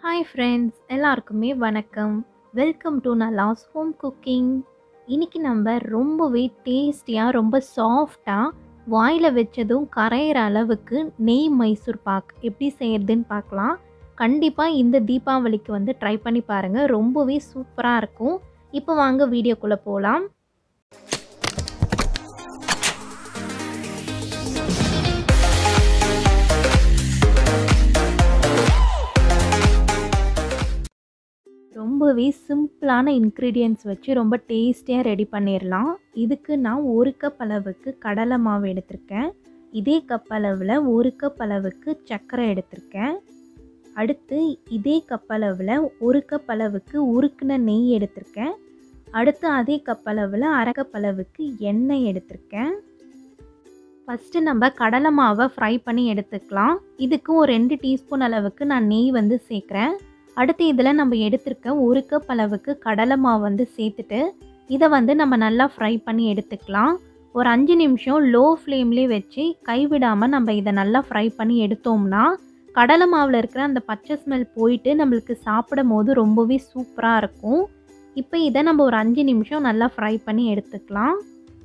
hi friends எல்லாருக்குமே வணக்கம் welcome to Nala's home cooking இன்னைக்கு நம்ம ரொம்பவே டேஸ்டியாக ரொம்ப சாஃப்டாக வாயில் வச்சதும் கரையிற அளவுக்கு நெய் மைசூர் பாக் எப்படி செய்யறதுன்னு பார்க்கலாம் கண்டிப்பாக இந்த தீபாவளிக்கு வந்து ட்ரை பண்ணி பாருங்கள் ரொம்பவே சூப்பராக இருக்கும் இப்போ வாங்க வீடியோக்குள்ளே போகலாம் ரொம்பவே சிம்பிளான இன்க்ரீடியன்ட்ஸ் வச்சு ரொம்ப டேஸ்டியாக ரெடி பண்ணிடலாம் இதுக்கு நான் ஒரு கப் அளவுக்கு கடலை மாவு எடுத்திருக்கேன் இதே கப் அளவில் ஒரு கப் அளவுக்கு சர்க்கரை எடுத்திருக்கேன் அடுத்து இதே கப் அளவில் ஒரு கப் அளவுக்கு உருக்குன நெய் எடுத்திருக்கேன் அடுத்து அதே கப் அளவில் அரை கப் அளவுக்கு எண்ணெய் எடுத்திருக்கேன் ஃபஸ்ட்டு நம்ம கடலை மாவை ஃப்ரை பண்ணி எடுத்துக்கலாம் இதுக்கு ஒரு ரெண்டு டீஸ்பூன் அளவுக்கு நான் நெய் வந்து சேர்க்குறேன் அடுத்து இதில் நம்ம எடுத்திருக்க ஒரு கப் அளவுக்கு கடலை மாவு வந்து சேர்த்துட்டு இதை வந்து நம்ம நல்லா ஃப்ரை பண்ணி எடுத்துக்கலாம் ஒரு அஞ்சு நிமிஷம் லோ ஃப்ளேம்லேயே வச்சு கைவிடாமல் நம்ம இதை நல்லா ஃப்ரை பண்ணி எடுத்தோம்னா கடலை மாவில் இருக்கிற அந்த பச்சை ஸ்மெல் போயிட்டு நம்மளுக்கு சாப்பிடும் போது ரொம்பவே சூப்பராக இருக்கும் இப்போ இதை நம்ம ஒரு அஞ்சு நிமிஷம் நல்லா ஃப்ரை பண்ணி எடுத்துக்கலாம்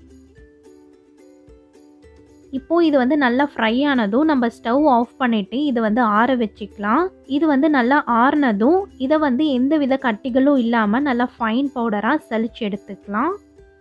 இப்போது இது வந்து நல்லா ஃப்ரை ஆனதும் நம்ம ஸ்டவ் ஆஃப் பண்ணிவிட்டு இதை வந்து ஆற வச்சுக்கலாம் இது வந்து நல்லா ஆறுனதும் இதை வந்து எந்த வித கட்டிகளும் இல்லாமல் நல்லா ஃபைன் பவுடராக சலிச்சு எடுத்துக்கலாம்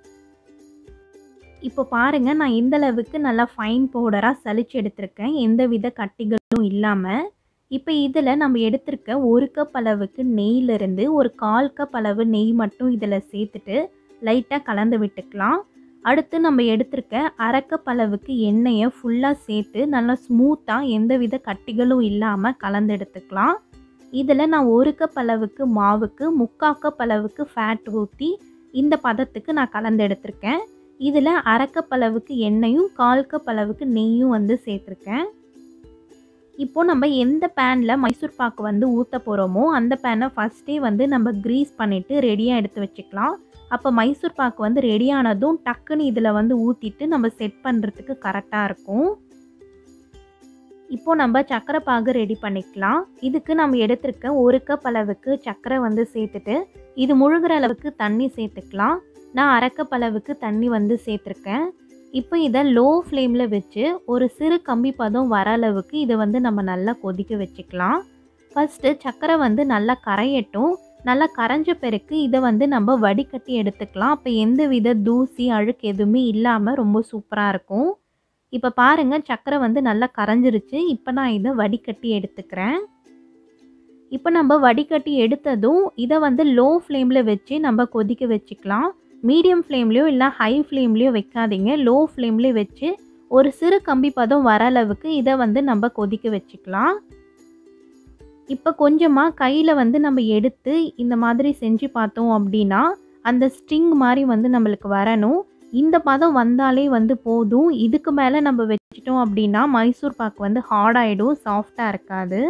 இப்போ பாருங்கள் நான் எந்த அளவுக்கு நல்லா ஃபைன் பவுடராக சலிச்சு எடுத்திருக்கேன் எந்த வித கட்டிகளும் இல்லாமல் இப்போ இதில் நம்ம எடுத்திருக்க ஒரு கப் அளவுக்கு நெய்யிலிருந்து ஒரு கால் கப் அளவு நெய் மட்டும் இதில் சேர்த்துட்டு லைட்டாக கலந்து விட்டுக்கலாம் அடுத்து நம்ம எடுத்திருக்க அரைக்கப் அளவுக்கு எண்ணெயை ஃபுல்லாக சேர்த்து நல்லா ஸ்மூத்தாக எந்தவித கட்டிகளும் இல்லாமல் கலந்து எடுத்துக்கலாம் இதில் நான் ஒரு கப் அளவுக்கு மாவுக்கு முக்கால் கப் அளவுக்கு ஃபேட் ஊற்றி இந்த பதத்துக்கு நான் கலந்து எடுத்திருக்கேன் இதில் அரைக்கப் அளவுக்கு எண்ணெயும் கால் கப் அளவுக்கு நெய்யும் வந்து சேர்த்துருக்கேன் இப்போ நம்ம எந்த பேனில் மைசூர் பாக்கு வந்து ஊற்ற போகிறோமோ அந்த பேனை ஃபஸ்ட்டே வந்து நம்ம க்ரீஸ் பண்ணிவிட்டு ரெடியாக எடுத்து வச்சுக்கலாம் அப்போ மைசூர் பாக்கு வந்து ரெடியானதும் டக்குன்னு இதில் வந்து ஊற்றிட்டு நம்ம செட் பண்ணுறதுக்கு கரெக்டாக இருக்கும் இப்போ நம்ம சர்க்கரை பாகு ரெடி பண்ணிக்கலாம் இதுக்கு நம்ம எடுத்திருக்க ஒரு கப் அளவுக்கு சர்க்கரை வந்து சேர்த்துட்டு இது முழுகிற அளவுக்கு தண்ணி சேர்த்துக்கலாம் நான் அரைக்கப் அளவுக்கு தண்ணி வந்து சேர்த்துருக்கேன் இப்போ இதை லோ ஃப்ளேமில் வச்சு ஒரு சிறு கம்பி பதம் வர அளவுக்கு இதை வந்து நம்ம நல்லா கொதிக்க வச்சுக்கலாம் ஃபஸ்ட்டு சர்க்கரை வந்து நல்லா கரையட்டும் நல்லா கரைஞ்ச பிறகு இதை வந்து நம்ம வடிகட்டி எடுத்துக்கலாம் அப்போ எந்த வித தூசி அழுக்கு எதுவுமே இல்லாமல் ரொம்ப சூப்பராக இருக்கும் இப்போ பாருங்கள் சர்க்கரை வந்து நல்லா கரைஞ்சிருச்சு இப்போ நான் இதை வடிகட்டி எடுத்துக்கிறேன் இப்போ நம்ம வடிகட்டி எடுத்ததும் இதை வந்து லோ ஃப்ளேமில் வச்சு நம்ம கொதிக்க வச்சுக்கலாம் மீடியம் ஃப்ளேம்லேயோ இல்லை ஹை ஃப்ளேம்லேயோ வைக்காதீங்க லோ ஃப்ளேம்லேயே வச்சு ஒரு சிறு கம்பி பதம் வர அளவுக்கு இதை வந்து நம்ம கொதிக்க வச்சுக்கலாம் இப்போ கொஞ்சமாக கையில் வந்து நம்ம எடுத்து இந்த மாதிரி செஞ்சு பார்த்தோம் அப்படின்னா அந்த ஸ்ட்ரிங் மாதிரி வந்து நம்மளுக்கு வரணும் இந்த பதம் வந்தாலே வந்து போதும் இதுக்கு மேலே நம்ம வச்சிட்டோம் அப்படின்னா மைசூர் பாக் வந்து ஹார்டாகிடும் சாஃப்டாக இருக்காது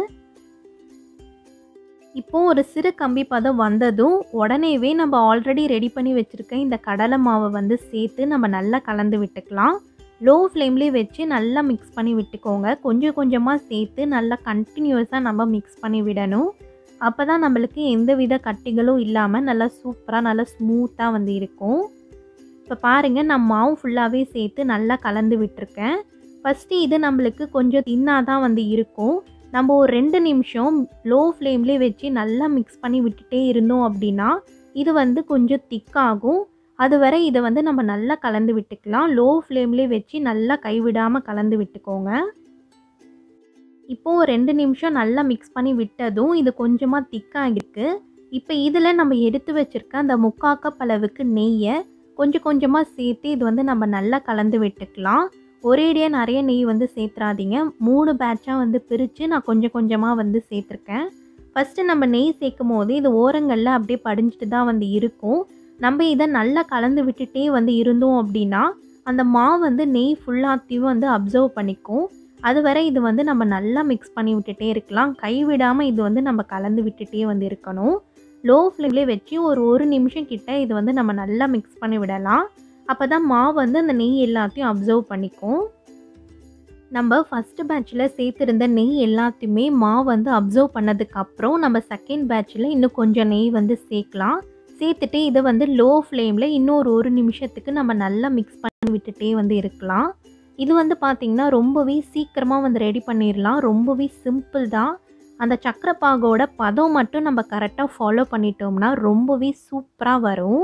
இப்போது ஒரு சிறு கம்பி பதம் வந்ததும் உடனேவே நம்ம ஆல்ரெடி ரெடி பண்ணி வச்சுருக்க இந்த கடலை மாவை வந்து சேர்த்து நம்ம நல்லா கலந்து விட்டுக்கலாம் லோ ஃப்ளேம்லேயே வச்சு நல்லா மிக்ஸ் பண்ணி விட்டுக்கோங்க கொஞ்சம் கொஞ்சமாக சேர்த்து நல்லா கண்டினியூஸாக நம்ம மிக்ஸ் பண்ணி விடணும் அப்போ தான் நம்மளுக்கு எந்த வித கட்டிகளும் இல்லாமல் நல்லா சூப்பராக நல்லா ஸ்மூத்தாக வந்து இருக்கும் இப்போ பாருங்கள் நான் மாவு ஃபுல்லாகவே சேர்த்து நல்லா கலந்து விட்டுருக்கேன் ஃபஸ்ட்டு இது நம்மளுக்கு கொஞ்சம் தின்னாக தான் வந்து இருக்கும் நம்ம ஒரு ரெண்டு நிமிஷம் லோ ஃப்ளேம்லேயே வச்சு நல்லா மிக்ஸ் பண்ணி விட்டுட்டே இருந்தோம் அப்படின்னா இது வந்து கொஞ்சம் திக்காகும் அது வரை இதை வந்து நம்ம நல்லா கலந்து விட்டுக்கலாம் லோ ஃப்ளேம்லேயே வச்சு நல்லா கைவிடாமல் கலந்து விட்டுக்கோங்க இப்போது ஒரு ரெண்டு நிமிஷம் நல்லா மிக்ஸ் பண்ணி விட்டதும் இது கொஞ்சமாக திக்காகிருக்கு இப்போ இதில் நம்ம எடுத்து வச்சுருக்க அந்த முக்கா கப் அளவுக்கு நெய்யை கொஞ்சம் கொஞ்சமாக சேர்த்து இது வந்து நம்ம நல்லா கலந்து விட்டுக்கலாம் ஒரேடியாக நிறைய நெய் வந்து சேர்த்துறாதீங்க மூணு பேட்சாக வந்து பிரித்து நான் கொஞ்சம் கொஞ்சமாக வந்து சேர்த்துருக்கேன் ஃபஸ்ட்டு நம்ம நெய் சேர்க்கும் போது இது ஓரங்களில் அப்படியே படிஞ்சிட்டு தான் வந்து இருக்கும் நம்ம இதை நல்லா கலந்து விட்டுட்டே வந்து இருந்தோம் அப்படின்னா அந்த மாவு வந்து நெய் ஃபுல்லாத்தையும் வந்து அப்சர்வ் பண்ணிக்கும் அது வரை இது வந்து நம்ம நல்லா மிக்ஸ் பண்ணி விட்டுட்டே இருக்கலாம் கைவிடாமல் இது வந்து நம்ம கலந்து விட்டுட்டே வந்து இருக்கணும் லோ ஃப்ளேம்லேயே வச்சு ஒரு ஒரு நிமிஷம் கிட்ட இது வந்து நம்ம நல்லா மிக்ஸ் பண்ணி விடலாம் அப்போ தான் மாவு வந்து அந்த நெய் எல்லாத்தையும் அப்சர்வ் பண்ணிக்கும் நம்ம ஃபஸ்ட்டு பேட்ச்சில் சேர்த்துருந்த நெய் எல்லாத்தையுமே மாவு வந்து அப்சர்வ் பண்ணதுக்கப்புறம் நம்ம செகண்ட் பேட்ச்சில் இன்னும் கொஞ்சம் நெய் வந்து சேர்க்கலாம் சேர்த்துட்டு இதை வந்து லோ ஃப்ளேமில் இன்னொரு ஒரு நிமிஷத்துக்கு நம்ம நல்லா மிக்ஸ் பண்ணி விட்டுட்டே வந்து இருக்கலாம் இது வந்து பார்த்திங்கன்னா ரொம்பவே சீக்கிரமாக வந்து ரெடி பண்ணிடலாம் ரொம்பவே சிம்பிள் தான் அந்த சக்கரைப்பாகோட பதம் மட்டும் நம்ம கரெக்டாக ஃபாலோ பண்ணிட்டோம்னா ரொம்பவே சூப்பராக வரும்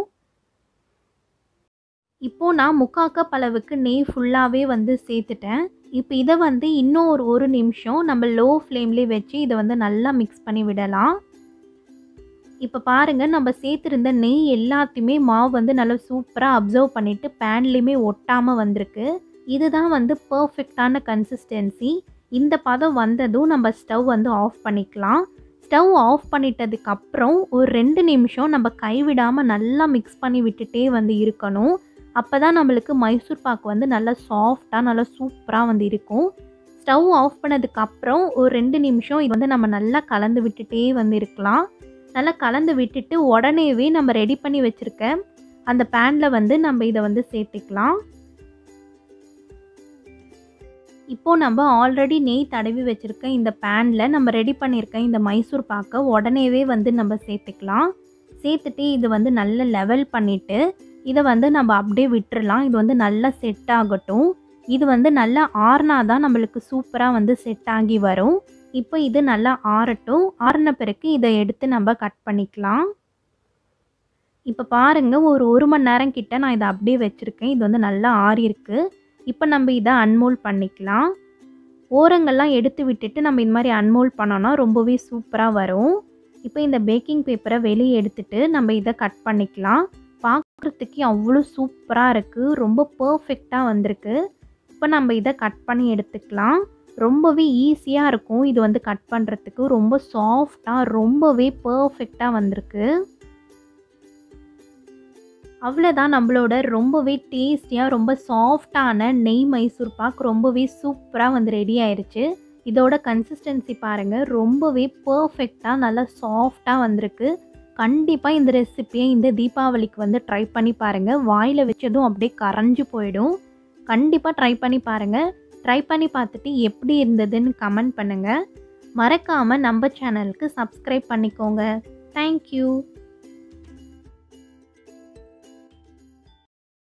இப்போது நான் முக்கால் கப் அளவுக்கு நெய் ஃபுல்லாகவே வந்து சேர்த்துட்டேன் இப்போ இதை வந்து இன்னும் ஒரு ஒரு நிமிஷம் நம்ம லோ ஃப்ளேம்லேயே வச்சு இதை வந்து நல்லா மிக்ஸ் பண்ணி விடலாம் இப்போ பாருங்கள் நம்ம சேர்த்துருந்த நெய் எல்லாத்தையுமே மாவு வந்து நல்லா சூப்பராக அப்சர்வ் பண்ணிவிட்டு பேன்லேயுமே ஒட்டாமல் வந்திருக்கு இதுதான் வந்து பர்ஃபெக்டான கன்சிஸ்டன்சி இந்த பதம் வந்ததும் நம்ம ஸ்டவ் வந்து ஆஃப் பண்ணிக்கலாம் ஸ்டவ் ஆஃப் பண்ணிட்டதுக்கப்புறம் ஒரு ரெண்டு நிமிஷம் நம்ம கைவிடாமல் நல்லா மிக்ஸ் பண்ணி விட்டுட்டே வந்து இருக்கணும் அப்போ தான் நம்மளுக்கு மைசூர் பாக்கு வந்து நல்லா சாஃப்டாக நல்லா சூப்பராக வந்து இருக்கும் ஸ்டவ் ஆஃப் பண்ணதுக்கப்புறம் ஒரு ரெண்டு நிமிஷம் இது வந்து நம்ம நல்லா கலந்து விட்டுட்டே வந்து இருக்கலாம் நல்லா கலந்து விட்டுட்டு உடனேவே நம்ம ரெடி பண்ணி வச்சுருக்க அந்த பேனில் வந்து நம்ம இதை வந்து சேர்த்துக்கலாம் இப்போது நம்ம ஆல்ரெடி நெய் தடவி வச்சுருக்க இந்த பேனில் நம்ம ரெடி பண்ணியிருக்க இந்த மைசூர் பாக்கை உடனேவே வந்து நம்ம சேர்த்துக்கலாம் சேர்த்துட்டு இது வந்து நல்ல லெவல் பண்ணிவிட்டு இதை வந்து நம்ம அப்படியே விட்டுறலாம் இது வந்து நல்லா செட் ஆகட்டும் இது வந்து நல்லா ஆறுனா தான் நம்மளுக்கு சூப்பராக வந்து செட் ஆகி வரும் இப்போ இது நல்லா ஆறட்டும் ஆறின பிறகு இதை எடுத்து நம்ம கட் பண்ணிக்கலாம் இப்போ பாருங்கள் ஒரு ஒரு மணி நேரம் கிட்ட நான் இதை அப்படியே வச்சுருக்கேன் இது வந்து நல்லா ஆறியிருக்கு இப்போ நம்ம இதை அன்மோல் பண்ணிக்கலாம் ஓரங்கள்லாம் எடுத்து விட்டுட்டு நம்ம இந்த மாதிரி அன்மோல் பண்ணோன்னா ரொம்பவே சூப்பராக வரும் இப்போ இந்த பேக்கிங் பேப்பரை வெளியே எடுத்துட்டு நம்ம இதை கட் பண்ணிக்கலாம் பார்க்குறதுக்கு அவ்வளோ சூப்பராக இருக்குது ரொம்ப பர்ஃபெக்டாக வந்திருக்கு இப்போ நம்ம இதை கட் பண்ணி எடுத்துக்கலாம் ரொம்பவே ஈஸியாக இருக்கும் இது வந்து கட் பண்ணுறதுக்கு ரொம்ப சாஃப்டாக ரொம்பவே பர்ஃபெக்டாக வந்திருக்கு அவ்வளோதான் நம்மளோட ரொம்பவே டேஸ்டியாக ரொம்ப சாஃப்டான நெய் மைசூர் பாக் ரொம்பவே சூப்பராக வந்து ரெடி ஆயிடுச்சு இதோட கன்சிஸ்டன்சி பாருங்கள் ரொம்பவே பர்ஃபெக்டாக நல்லா சாஃப்டாக வந்திருக்கு கண்டிப்பாக இந்த ரெசிப்பியை இந்த தீபாவளிக்கு வந்து ட்ரை பண்ணி பாருங்கள் வாயில் வச்சதும் அப்படியே கரைஞ்சி போயிடும் கண்டிப்பாக ட்ரை பண்ணி பாருங்கள் ட்ரை பண்ணி பார்த்துட்டு எப்படி இருந்ததுன்னு கமெண்ட் பண்ணுங்கள் மறக்காமல் நம்ம சேனலுக்கு சப்ஸ்கிரைப் பண்ணிக்கோங்க தேங்க்யூ